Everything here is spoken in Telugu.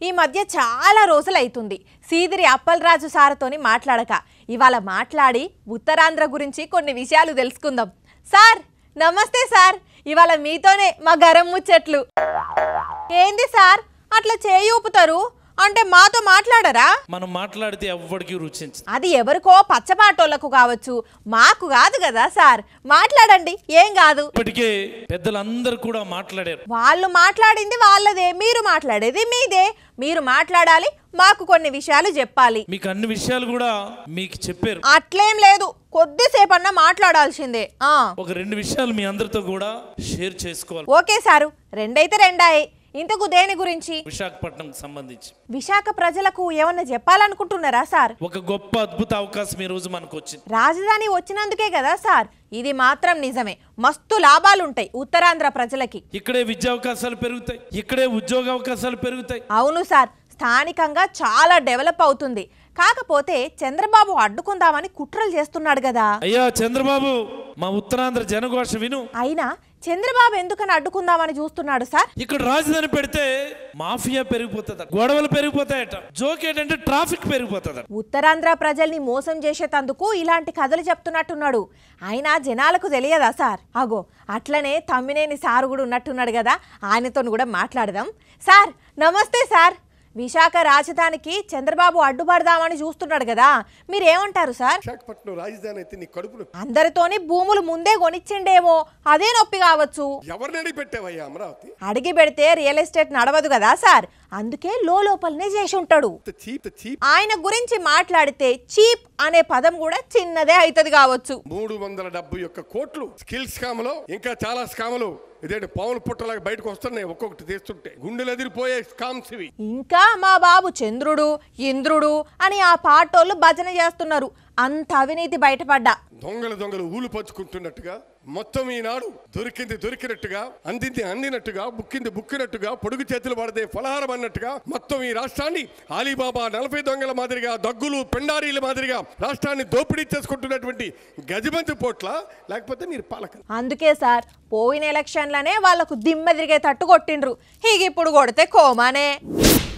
ఈ మధ్య చాలా రోజులు అవుతుంది సీదిరి అప్పలరాజు సార్తోని మాట్లాడక ఇవాళ మాట్లాడి ఉత్తరాంధ్ర గురించి కొన్ని విషయాలు తెలుసుకుందాం సార్ నమస్తే సార్ ఇవాళ మీతోనే మా గరం ముచ్చట్లు ఏంది సార్ అట్లా చేయి ఊపుతారు అంటే మాతో మాట్లాడరా మనం మాట్లాడితే ఎవ్వడికి రుచించదు అది ఎవరికో పచ్చపాటోళ్లకు కావచ్చు మాకు కాదు కదా సార్ మాట్లాడండి ఏం కాదు ఇప్పటికే పెద్దలందరూ కూడా మాట్లాడారు వాళ్ళు మాట్లాడింది వాళ్ళదే మీరు మాట్లాడేది మీదే మీరు మాట్లాడాలి మాకు కొన్ని విషయాలు చెప్పాలి మీకు అన్ని విషయాలు కూడా మీకు చెప్పారు అట్లేం లేదు కొద్దిసేపన్నా మాట్లాడాల్సిందే ఆ ఒక రెండు విషయాలు మీ అందరితో కూడా షేర్ చేసుకోవాలి ఓకే సారు రెండైతే రెండాయి ఇంతకు దేని గురించి విశాఖపట్నంకి సంబంధించి విశాఖ ప్రజలకు ఏమన్నా చెప్పాలనుకుంటున్నారా సార్ ఒక గొప్ప అద్భుత అవకాశం ఈ రోజు మనకు వచ్చింది రాజధాని వచ్చినందుకే కదా సార్ ఇది మాత్రం నిజమే మస్తు లాభాలుంటాయి ఉత్తరాంధ్ర ప్రజలకి ఇక్కడే విద్యా అవకాశాలు పెరుగుతాయి ఇక్కడే ఉద్యోగ అవకాశాలు పెరుగుతాయి అవును సార్ స్థానికంగా చాలా డెవలప్ అవుతుంది కాకపోతే చంద్రబాబు అడ్డుకుందామని కుట్రలు చేస్తున్నాడు కదా అయ్యా చంద్రబాబు మా ఉత్తరాంధ్ర జనఘోష విను అయినా చంద్రబాబు ఎందుకని అడ్డుకుందామని చూస్తున్నాడు సార్ ఇక్కడ రాజధాని పెడితే మాఫియా పెరిగిపోతుందట గొడవలు పెరిగిపోతాయట జోక్ ఏంటంటే ట్రాఫిక్ పెరిగిపోతుందట ఉత్తరాంధ్ర ప్రజల్ని మోసం చేసేటందుకు ఇలాంటి కథలు చెప్తున్నట్టున్నాడు అయినా జనాలకు తెలియదా సార్ అగో అట్లనే తమ్మినేని సారు కూడా ఉన్నట్టున్నాడు కదా ఆయనతో కూడా మాట్లాడదాం సార్ నమస్తే సార్ విశాఖ రాజధానికి చంద్రబాబు అడ్డుపడదామని చూస్తున్నాడు కదా మీరేమంటారు సార్ విశాఖపట్నం రాజధాని అయితే నీ కడుపును అందరితోని భూములు ముందే కొనిచ్చిండేమో అదే నొప్పి కావచ్చు ఎవరిని అడిగి పెట్టావయ్యా అమరావతి అడిగి పెడితే రియల్ ఎస్టేట్ నడవదు కదా సార్ అందుకే లోపలనే చేసి ఉంటాడు ఇంత చీప్ చీప్ ఆయన గురించి మాట్లాడితే చీప్ అనే పదం కూడా చిన్నదే అవుతుంది కావచ్చు మూడు వందల డెబ్బై ఒక్క కోట్లు స్కిల్ స్కామ్లో ఇంకా చాలా స్కాములు ఇదేంటి పావులు పుట్టలాగా బయటకు వస్తున్నాయి ఒక్కొక్కటి తీస్తుంటే గుండెలు ఎదిరిపోయే స్కామ్స్ ఇవి ఇంకా మా బాబు చంద్రుడు ఇంద్రుడు అని ఆ పాటోళ్ళు భజన చేస్తున్నారు అంత అవినీతి బయటపడ్డా దొంగలు దొంగలు ఊలు పంచుకుంటున్నట్టుగా మొత్తం ఈనాడు దొరికింది దొరికినట్టుగా అందింది అందినట్టుగా బుక్కింది బుక్కినట్టుగా పొడుగు చేతులు పడితే ఫలహారం అన్నట్టుగా మొత్తం ఈ రాష్ట్రాన్ని ఆలీబాబా నలభై దొంగల మాదిరిగా దగ్గులు పెండారీల మాదిరిగా రాష్ట్రాన్ని దోపిడీ చేసుకుంటున్నటువంటి గజబంతి పోట్ల లేకపోతే మీరు పాలక అందుకే సార్ పోయిన ఎలక్షన్లనే వాళ్లకు దిమ్మ తిరిగే తట్టు కొట్టిండ్రు ఇక ఇప్పుడు కొడితే కోమానే